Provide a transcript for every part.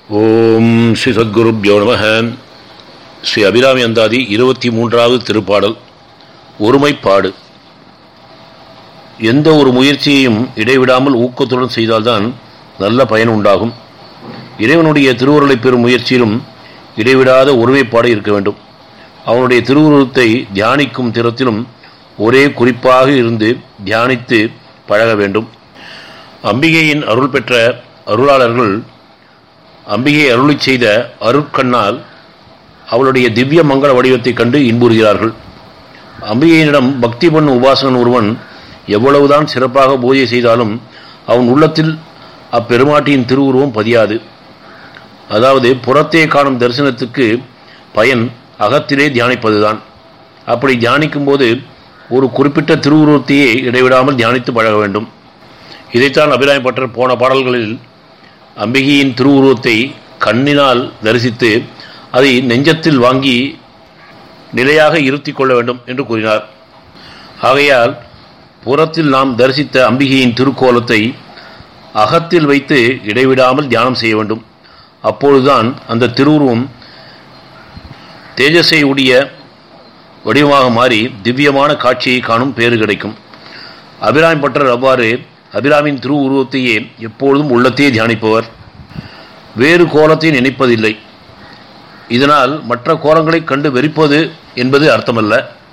ஓம் ஸ்ரீ சத்குருப்யோ நம ஸ்ரீ அபிராமி அந்தாதி இருபத்தி மூன்றாவது திருப்பாடல் ஒருமைப்பாடு எந்த ஒரு முயற்சியையும் இடைவிடாமல் ஊக்கத்துடன் செய்தால்தான் நல்ல பயன் உண்டாகும் இறைவனுடைய திருவுருளை பெறும் முயற்சியிலும் இடைவிடாத ஒருமைப்பாடு இருக்க வேண்டும் அவனுடைய திருவுருவத்தை தியானிக்கும் திறத்திலும் ஒரே குறிப்பாக இருந்து தியானித்து பழக வேண்டும் அம்பிகையின் அருள் பெற்ற அருளாளர்கள் அம்பிகை அருளி செய்த அருட்கண்ணால் அவளுடைய திவ்ய மங்கள வடிவத்தைக் கண்டு இன்புறுகிறார்கள் அம்பிகையினிடம் பக்தி பண்ணும் உபாசகன் ஒருவன் எவ்வளவுதான் சிறப்பாக பூஜை செய்தாலும் அவன் உள்ளத்தில் அப்பெருமாட்டியின் திருவுருவம் பதியாது அதாவது புறத்தே காணும் தரிசனத்துக்கு பயன் அகத்திலே தியானிப்பதுதான் அப்படி தியானிக்கும் போது ஒரு குறிப்பிட்ட திருவுருவத்தையே இடைவிடாமல் தியானித்து பழக வேண்டும் இதைத்தான் அபிராயம் பட்டர் போன பாடல்களில் அம்பிகையின் திருவுருவத்தை கண்ணினால் தரிசித்து அதை நெஞ்சத்தில் வாங்கி நிலையாக இருத்தி கொள்ள வேண்டும் என்று கூறினார் ஆகையால் புறத்தில் நாம் தரிசித்த அம்பிகையின் திருக்கோலத்தை அகத்தில் வைத்து இடைவிடாமல் தியானம் செய்ய வேண்டும் அப்பொழுதுதான் அந்த திருவுருவம் தேஜஸை உடைய வடிவமாக மாறி திவ்யமான காட்சியை காணும் பேறு கிடைக்கும் அபிராமி பட்டர் அவ்வாறு அபிராமின் திருவுருவத்தையே எப்பொழுதும் உள்ளத்தையே தியானிப்பவர் வேறு கோலத்தை நினைப்பதில்லை இதனால் மற்ற கோலங்களைக் கண்டு வெறிப்பது என்பது அர்த்தமல்ல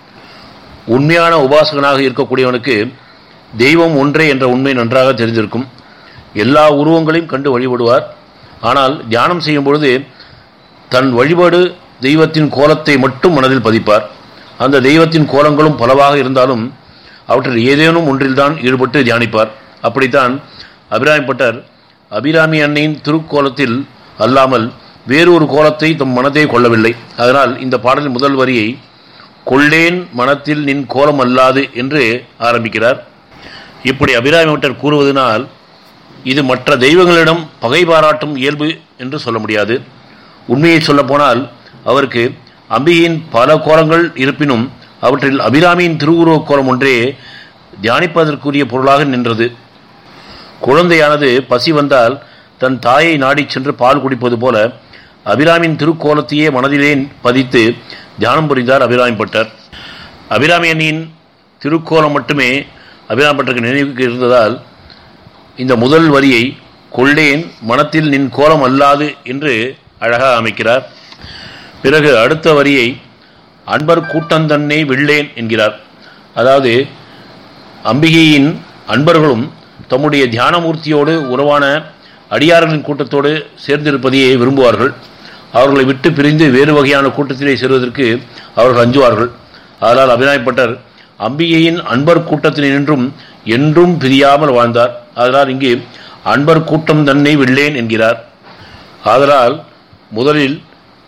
உண்மையான உபாசகனாக இருக்கக்கூடியவனுக்கு தெய்வம் ஒன்றே என்ற உண்மை நன்றாக தெரிந்திருக்கும் எல்லா உருவங்களையும் கண்டு வழிபடுவார் ஆனால் தியானம் செய்யும் பொழுது தன் வழிபாடு தெய்வத்தின் கோலத்தை மட்டும் மனதில் பதிப்பார் அந்த தெய்வத்தின் கோலங்களும் பலவாக இருந்தாலும் அவற்றில் ஏதேனும் ஒன்றில்தான் ஈடுபட்டு தியானிப்பார் அப்படித்தான் அபிராமிப்பட்டர் அபிராமி அன்னையின் திருக்கோலத்தில் அல்லாமல் வேறொரு கோலத்தை தம் மனதே கொள்ளவில்லை அதனால் இந்த பாடலின் முதல் வரியை கொள்ளேன் மனத்தில் நின் கோலம் அல்லாது என்று ஆரம்பிக்கிறார் இப்படி அபிராமிப்பட்டர் கூறுவதனால் இது மற்ற தெய்வங்களிடம் பகை பாராட்டும் இயல்பு என்று சொல்ல முடியாது உண்மையை சொல்லப்போனால் அவருக்கு அம்பிகையின் பல கோலங்கள் இருப்பினும் அவற்றில் அபிராமியின் திருவுருவக் கோலம் ஒன்றே தியானிப்பதற்குரிய பொருளாக நின்றது குழந்தையானது பசி வந்தால் தன் தாயை நாடிச் சென்று பால் குடிப்பது போல அபிராமின் திருக்கோலத்தையே மனதிலே பதித்து தியானம் புரிந்தார் அபிராமி பட்டர் அபிராமி அண்ணியின் திருக்கோலம் மட்டுமே அபிராமி பட்டருக்கு நினைவுக்கு இருந்ததால் இந்த முதல் வரியை கொள்ளேன் மனத்தில் நின் கோலம் அல்லாது என்று அழகாக அமைக்கிறார் பிறகு அடுத்த வரியை அன்பர் கூட்டந்தன்னை வில்லேன் என்கிறார் அதாவது அம்பிகையின் அன்பர்களும் தம்முடைய தியானமூர்த்தியோடு உறவான அடியார்களின் கூட்டத்தோடு சேர்ந்திருப்பதையே விரும்புவார்கள் அவர்களை விட்டு பிரிந்து வேறு வகையான கூட்டத்திலே சேருவதற்கு அவர்கள் அஞ்சுவார்கள் அதனால் அபிநாயப்பட்டர் அம்பிகையின் அன்பர் கூட்டத்தில் நின்றும் என்றும் பிரியாமல் வாழ்ந்தார் அதனால் இங்கு அன்பர் கூட்டம் தன்னை வில்லேன் என்கிறார் ஆதலால் முதலில்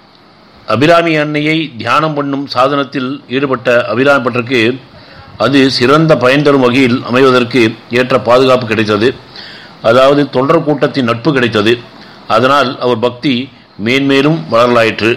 அபிராமி அன்னையை தியானம் பண்ணும் சாதனத்தில் ஈடுபட்ட அபிராமி பட்டருக்கு அது சிறந்த பயன் தரும் வகையில் அமைவதற்கு ஏற்ற பாதுகாப்பு கிடைத்தது அதாவது தொண்டர் கூட்டத்தின் நட்பு கிடைத்தது அதனால் அவர் பக்தி மேன்மேலும் வளரலாயிற்று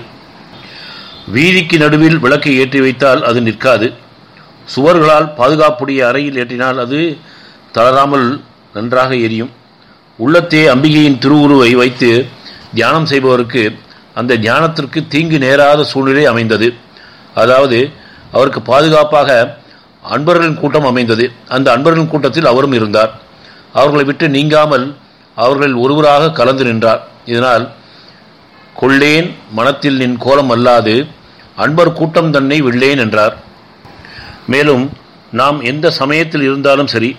வீதிக்கு நடுவில் விளக்கை ஏற்றி வைத்தால் அது நிற்காது சுவர்களால் பாதுகாப்புடைய அறையில் ஏற்றினால் அது தளராமல் நன்றாக எரியும் உள்ளத்தே அம்பிகையின் திருவுருவை வைத்து தியானம் செய்பவருக்கு அந்த தியானத்திற்கு தீங்கு நேராத சூழ்நிலை அமைந்தது அதாவது அவருக்கு பாதுகாப்பாக அன்பர்களின் கூட்டம் அமைந்தது அந்த அன்பர்களின் கூட்டத்தில் அவரும் இருந்தார் அவர்களை விட்டு நீங்காமல் அவர்கள் ஒருவராக கலந்து நின்றார் இதனால் கொள்ளேன் மனத்தில் நின் கோலம் அல்லாது அன்பர் கூட்டம் தன்னை வில்லேன் என்றார் மேலும் நாம் எந்த சமயத்தில் இருந்தாலும் சரி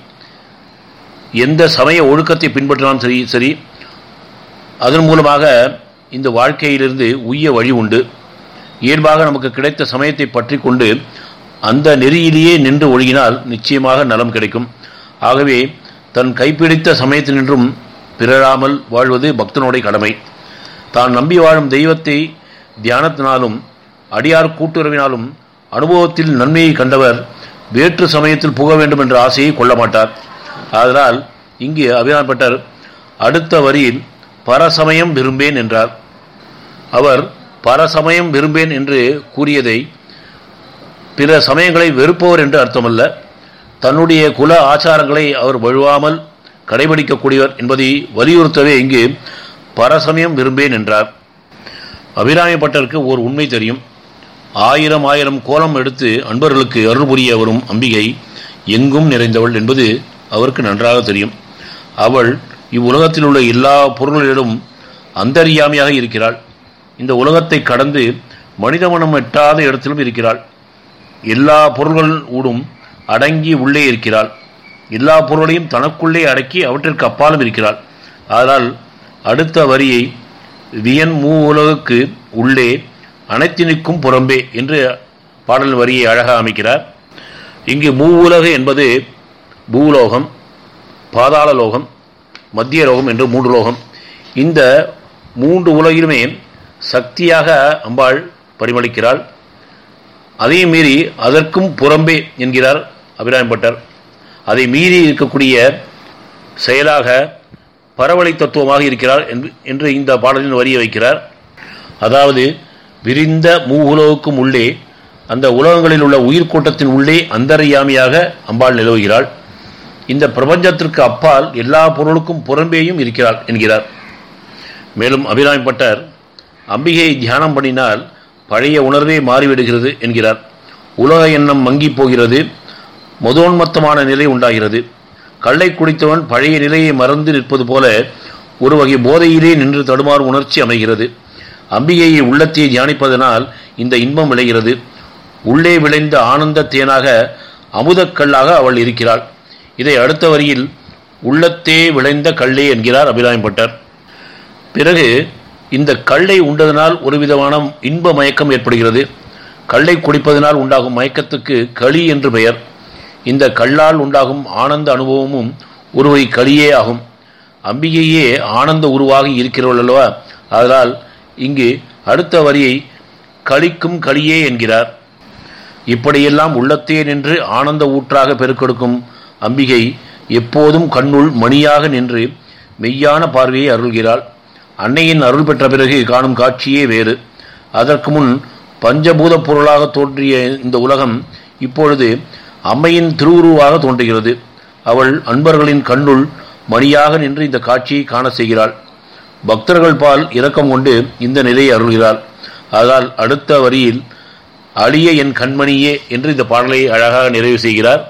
எந்த சமய ஒழுக்கத்தை பின்பற்றினாலும் சரி சரி அதன் மூலமாக இந்த வாழ்க்கையிலிருந்து உய்ய வழி உண்டு இயல்பாக நமக்கு கிடைத்த சமயத்தை பற்றி கொண்டு அந்த நெறியிலேயே நின்று ஒழுகினால் நிச்சயமாக நலம் கிடைக்கும் ஆகவே தன் கைப்பிடித்த சமயத்தினின்றும் பிறராமல் வாழ்வது பக்தனுடைய கடமை தான் நம்பி வாழும் தெய்வத்தை தியானத்தினாலும் அடியார் கூட்டுறவினாலும் அனுபவத்தில் நன்மையை கண்டவர் வேற்று சமயத்தில் புக வேண்டும் என்ற ஆசையை கொள்ள மாட்டார் அதனால் இங்கு அபிராமப்பட்டர் அடுத்த வரியில் பரசமயம் விரும்பேன் என்றார் அவர் பரசமயம் விரும்பேன் என்று கூறியதை பிற சமயங்களை வெறுப்பவர் என்று அர்த்தமல்ல தன்னுடைய குல ஆச்சாரங்களை அவர் வழுவாமல் கடைபிடிக்கக்கூடியவர் என்பதை வலியுறுத்தவே இங்கு பரசமயம் விரும்பேன் என்றார் அபிராமி பட்டருக்கு ஓர் உண்மை தெரியும் ஆயிரம் ஆயிரம் கோலம் எடுத்து அன்பர்களுக்கு அருள் புரிய வரும் அம்பிகை எங்கும் நிறைந்தவள் என்பது அவருக்கு நன்றாக தெரியும் அவள் இவ்வுலகத்தில் உள்ள எல்லா பொருள்களிலும் அந்தரியாமையாக இருக்கிறாள் இந்த உலகத்தை கடந்து மனித மனம் எட்டாத இடத்திலும் இருக்கிறாள் எல்லா பொருள்கள் ஊடும் அடங்கி உள்ளே இருக்கிறாள் எல்லா பொருளையும் தனக்குள்ளே அடக்கி அவற்றிற்கு அப்பாலும் இருக்கிறாள் ஆனால் அடுத்த வரியை வியன் மூ உலகுக்கு உள்ளே அனைத்தினுக்கும் புறம்பே என்று பாடல் வரியை அழகாக அமைக்கிறார் இங்கு மூ உலகு என்பது பூலோகம் பாதாள லோகம் மத்திய லோகம் என்று மூன்று லோகம் இந்த மூன்று உலகிலுமே சக்தியாக அம்பாள் பரிமளிக்கிறாள் அதையும் மீறி அதற்கும் புறம்பே என்கிறார் அபிராம்பட்டர் அதை மீறி இருக்கக்கூடிய செயலாக பரவலை தத்துவமாக இருக்கிறார் என்று இந்த பாடலின் வரியை வைக்கிறார் அதாவது விரிந்த மூ உலகுக்கும் உள்ளே அந்த உலகங்களில் உள்ள உயிர்கூட்டத்தின் உள்ளே அந்தரியாமையாக அம்பாள் நிலவுகிறாள் இந்த பிரபஞ்சத்திற்கு அப்பால் எல்லா பொருளுக்கும் புறம்பேயும் இருக்கிறாள் என்கிறார் மேலும் அபிராமிப்பட்டர் அம்பிகையை தியானம் பண்ணினால் பழைய உணர்வே மாறிவிடுகிறது என்கிறார் உலக எண்ணம் மங்கி போகிறது மதோன்மத்தமான நிலை உண்டாகிறது கள்ளை குடித்தவன் பழைய நிலையை மறந்து நிற்பது போல ஒரு வகை போதையிலே நின்று தடுமாறும் உணர்ச்சி அமைகிறது அம்பிகையை உள்ளத்தை தியானிப்பதனால் இந்த இன்பம் விளைகிறது உள்ளே விளைந்த ஆனந்த தேனாக அமுதக்கல்லாக அவள் இருக்கிறாள் இதை அடுத்த வரியில் உள்ளத்தே விளைந்த கல்லே என்கிறார் அபிராமிப்பட்டர் பிறகு இந்த கல்லை உண்டதனால் ஒரு விதமான இன்ப மயக்கம் ஏற்படுகிறது கல்லை குடிப்பதனால் உண்டாகும் மயக்கத்துக்கு களி என்று பெயர் இந்த கல்லால் உண்டாகும் ஆனந்த அனுபவமும் ஒருவை களியே ஆகும் அம்பிகையே ஆனந்த உருவாக இருக்கிறவள் அல்லவா அதனால் இங்கு அடுத்த வரியை களிக்கும் களியே என்கிறார் இப்படியெல்லாம் உள்ளத்தே நின்று ஆனந்த ஊற்றாக பெருக்கெடுக்கும் அம்பிகை எப்போதும் கண்ணுள் மணியாக நின்று மெய்யான பார்வையை அருள்கிறாள் அன்னையின் அருள் பெற்ற பிறகு காணும் காட்சியே வேறு அதற்கு முன் பஞ்சபூத பொருளாக தோன்றிய இந்த உலகம் இப்பொழுது அம்மையின் திருவுருவாக தோன்றுகிறது அவள் அன்பர்களின் கண்ணுள் மணியாக நின்று இந்த காட்சியை காண செய்கிறாள் பக்தர்கள் பால் இரக்கம் கொண்டு இந்த நிலையை அருள்கிறாள் அதனால் அடுத்த வரியில் அழிய என் கண்மணியே என்று இந்த பாடலை அழகாக நிறைவு செய்கிறார்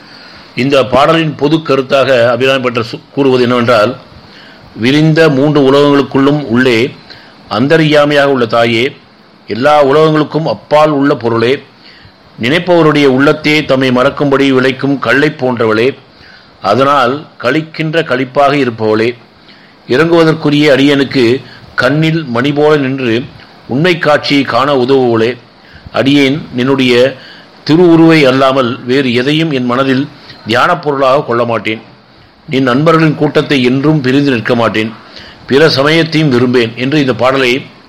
இந்த பாடலின் பொது கருத்தாக அபிராமி பட்டர் கூறுவது என்னவென்றால் விரிந்த மூன்று உலகங்களுக்குள்ளும் உள்ளே அந்தரியாமையாக உள்ள தாயே எல்லா உலகங்களுக்கும் அப்பால் உள்ள பொருளே நினைப்பவருடைய உள்ளத்தே தம்மை மறக்கும்படி விளைக்கும் கல்லை போன்றவளே அதனால் கழிக்கின்ற கழிப்பாக இருப்பவளே இறங்குவதற்குரிய அடியனுக்கு கண்ணில் மணி போல நின்று உண்மை காட்சியை காண உதவுவளே அடியேன் நின்னுடைய திருவுருவை அல்லாமல் வேறு எதையும் என் மனதில் தியானப் பொருளாக கொள்ள மாட்டேன் நீ நண்பர்களின் கூட்டத்தை என்றும் பிரிந்து நிற்க மாட்டேன் பிற சமயத்தையும் விரும்பேன் என்று இந்த பாடலை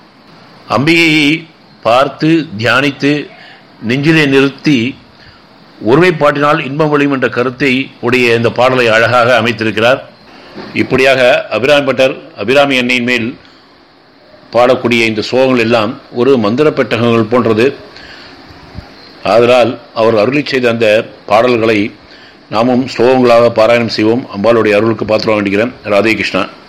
அம்பிகையை பார்த்து தியானித்து நெஞ்சிலே நிறுத்தி ஒருமைப்பாட்டினால் இன்பம் விளையும் என்ற கருத்தை உடைய இந்த பாடலை அழகாக அமைத்திருக்கிறார் இப்படியாக அபிராமி பட்டர் அபிராமி அன்னையின் மேல் பாடக்கூடிய இந்த சோகங்கள் எல்லாம் ஒரு மந்திர பெட்டகங்கள் போன்றது ஆதலால் அவர் அருளி செய்த அந்த பாடல்களை நாமும் ஸ்லோகங்களாக பாராயணம் செய்வோம் அம்பாளுடைய அருளுக்கு பாத்திரம் வேண்டுகிறேன் ராதே கிருஷ்ணா